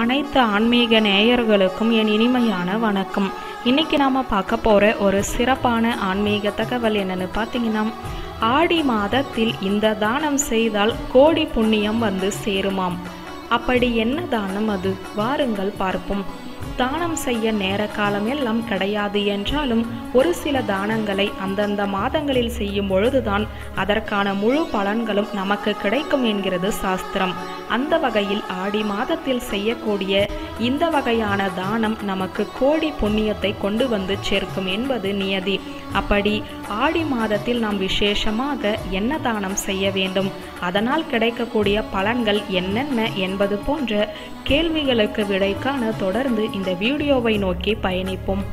அனைத்து ஆன்மீக நேயர்களுக்கும் என் இனிமையான வணக்கம் இன்னைக்கு நாம பார்க்க போற ஒரு சிறப்பான ஆன்மீக தகவல் என்னன்னு பார்த்தீங்கன்னா ஆடி மாதத்தில் இந்த தானம் செய்தால் கோடி புண்ணியம் வந்து சேருமாம் அப்படி என்ன தானம் அது வாருங்கள் பார்ப்போம் தானம் செய்ய நேர காலம் எல்லாம் கிடையாது என்றாலும் ஒரு சில தானங்களை அந்தந்த மாதங்களில் செய்யும் பொழுதுதான் அதற்கான முழு பலன்களும் நமக்கு கிடைக்கும் என்கிறது சாஸ்திரம் அந்த வகையில் ஆடி மாதத்தில் செய்யக்கூடிய இந்த வகையான தானம் நமக்கு கோடி புண்ணியத்தை கொண்டு வந்து சேர்க்கும் என்பது நியதி அப்படி ஆடி மாதத்தில் நாம் விசேஷமாக என்ன தானம் செய்ய வேண்டும் அதனால் கிடைக்கக்கூடிய பலன்கள் என்னென்ன என்பது போன்ற கேள்விகளுக்கு விடை காண தொடர்ந்து இந்த வீடியோவை நோக்கி பயணிப்போம்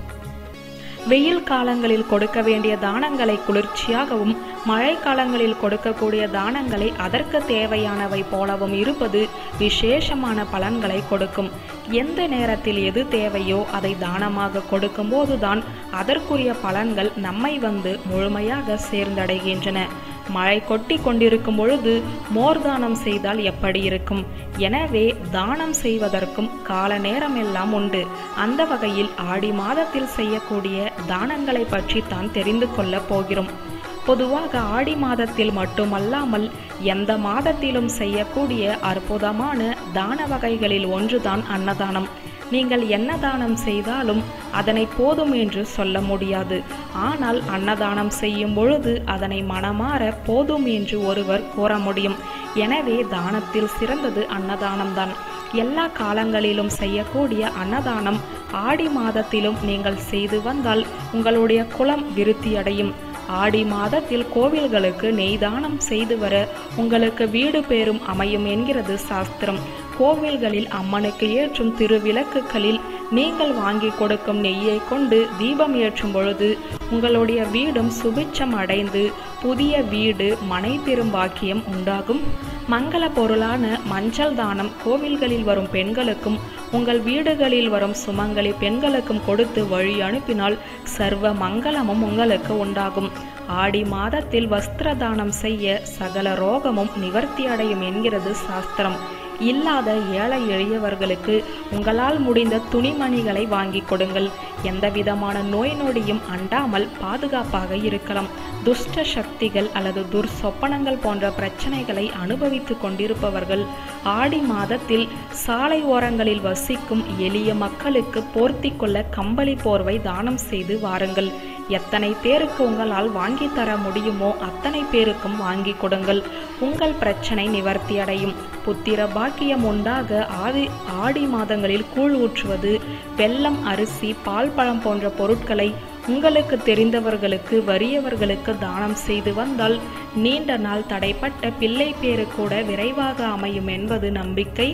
வெயில் காலங்களில் கொடுக்க வேண்டிய தானங்களை குளிர்ச்சியாகவும் மழை காலங்களில் கொடுக்கக்கூடிய தானங்களை அதற்கு தேவையானவை போலவும் இருப்பது விசேஷமான பலன்களை கொடுக்கும் எந்த நேரத்தில் எது தேவையோ அதை தானமாக கொடுக்கும் போதுதான் அதற்குரிய பலன்கள் நம்மை வந்து முழுமையாக சேர்ந்தடைகின்றன மழை கொட்டி கொண்டிருக்கும் பொழுது மோர் தானம் செய்தால் எப்படி இருக்கும் எனவே தானம் செய்வதற்கும் கால நேரம் எல்லாம் உண்டு அந்த வகையில் ஆடி மாதத்தில் செய்யக்கூடிய தானங்களை பற்றி தான் தெரிந்து கொள்ளப் போகிறோம் பொதுவாக ஆடி மாதத்தில் மட்டுமல்லாமல் எந்த மாதத்திலும் செய்யக்கூடிய அற்புதமான தான வகைகளில் ஒன்றுதான் அன்னதானம் நீங்கள் என்ன தானம் செய்தாலும் அதனை போதும் என்று சொல்ல முடியாது ஆனால் அன்னதானம் செய்யும் பொழுது அதனை மனமாற போதும் என்று ஒருவர் கூற முடியும் எனவே தானத்தில் சிறந்தது அன்னதானம்தான் எல்லா காலங்களிலும் செய்யக்கூடிய அன்னதானம் ஆடி மாதத்திலும் நீங்கள் செய்து வந்தால் உங்களுடைய குலம் விருத்தியடையும் ஆடி மாதத்தில் கோவில்களுக்கு நெய்தானம் செய்து வர உங்களுக்கு வீடு பேரும் அமையும் என்கிறது சாஸ்திரம் கோவில்களில் அம்மனுக்கு ஏற்றும் திருவிளக்குகளில் நீங்கள் வாங்கி கொடுக்கும் நெய்யை கொண்டு தீபம் ஏற்றும் பொழுது உங்களுடைய வீடும் சுபிட்சம் அடைந்து புதிய வீடு மனை பெரும்பாக்கியம் உண்டாகும் மங்கள பொருளான மஞ்சள் தானம் கோவில்களில் வரும் பெண்களுக்கும் உங்கள் வீடுகளில் வரும் சுமங்கலி பெண்களுக்கும் கொடுத்து வழி அனுப்பினால் சர்வ மங்களமும் உங்களுக்கு உண்டாகும் ஆடி மாதத்தில் வஸ்திர தானம் செய்ய சகல ரோகமும் நிவர்த்தி அடையும் என்கிறது சாஸ்திரம் இல்லாத ஏழை எளியவர்களுக்கு உங்களால் முடிந்த துணிமணிகளை வாங்கி கொடுங்கள் எந்த விதமான நோய் நொடியும் அண்டாமல் பாதுகாப்பாக இருக்கலாம் துஷ்ட சக்திகள் அல்லது துர்சொப்பனங்கள் போன்ற பிரச்சனைகளை அனுபவித்து கொண்டிருப்பவர்கள் ஆடி மாதத்தில் சாலை ஓரங்களில் வசிக்கும் எளிய மக்களுக்கு போர்த்தி கொள்ள கம்பளி போர்வை தானம் செய்து வாருங்கள் எத்தனை பேருக்கு உங்களால் வாங்கி தர முடியுமோ அத்தனை பேருக்கும் வாங்கி கொடுங்கள் உங்கள் பிரச்சனை நிவர்த்தி அடையும் புத்திர பாக்கியம் உண்டாக ஆதி ஆடி மாதங்களில் கூழ் ஊற்றுவது வெல்லம் அரிசி பால் பழம் போன்ற பொருட்களை உங்களுக்கு தெரிந்தவர்களுக்கு வறியவர்களுக்கு தானம் செய்து வந்தால் நீண்ட நாள் தடைப்பட்ட பிள்ளை பேரு கூட விரைவாக அமையும் என்பது நம்பிக்கை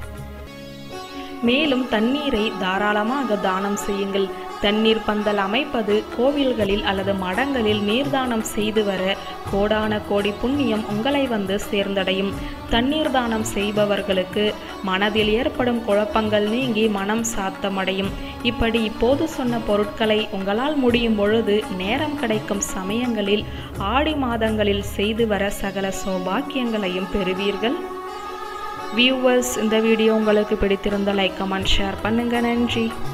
மேலும் தண்ணீரை தாராளமாக தானம் செய்யுங்கள் தண்ணீர் பந்தல் அமைப்பது கோவில்களில் அல்லது மடங்களில் நீர்தானம் செய்து வர கோடான கோடி புண்ணியம் உங்களை வந்து சேர்ந்தடையும் தண்ணீர் தானம் செய்பவர்களுக்கு மனதில் ஏற்படும் குழப்பங்கள் நீங்கி மனம் சாத்தமடையும் இப்படி இப்போது சொன்ன பொருட்களை உங்களால் முடியும் பொழுது நேரம் கிடைக்கும் சமயங்களில் ஆடி மாதங்களில் செய்து வர சகல சௌபாக்கியங்களையும் பெறுவீர்கள் வியூவர்ஸ் இந்த வீடியோ உங்களுக்கு பிடித்திருந்த லைக் கமெண்ட் ஷேர் பண்ணுங்க நன்றி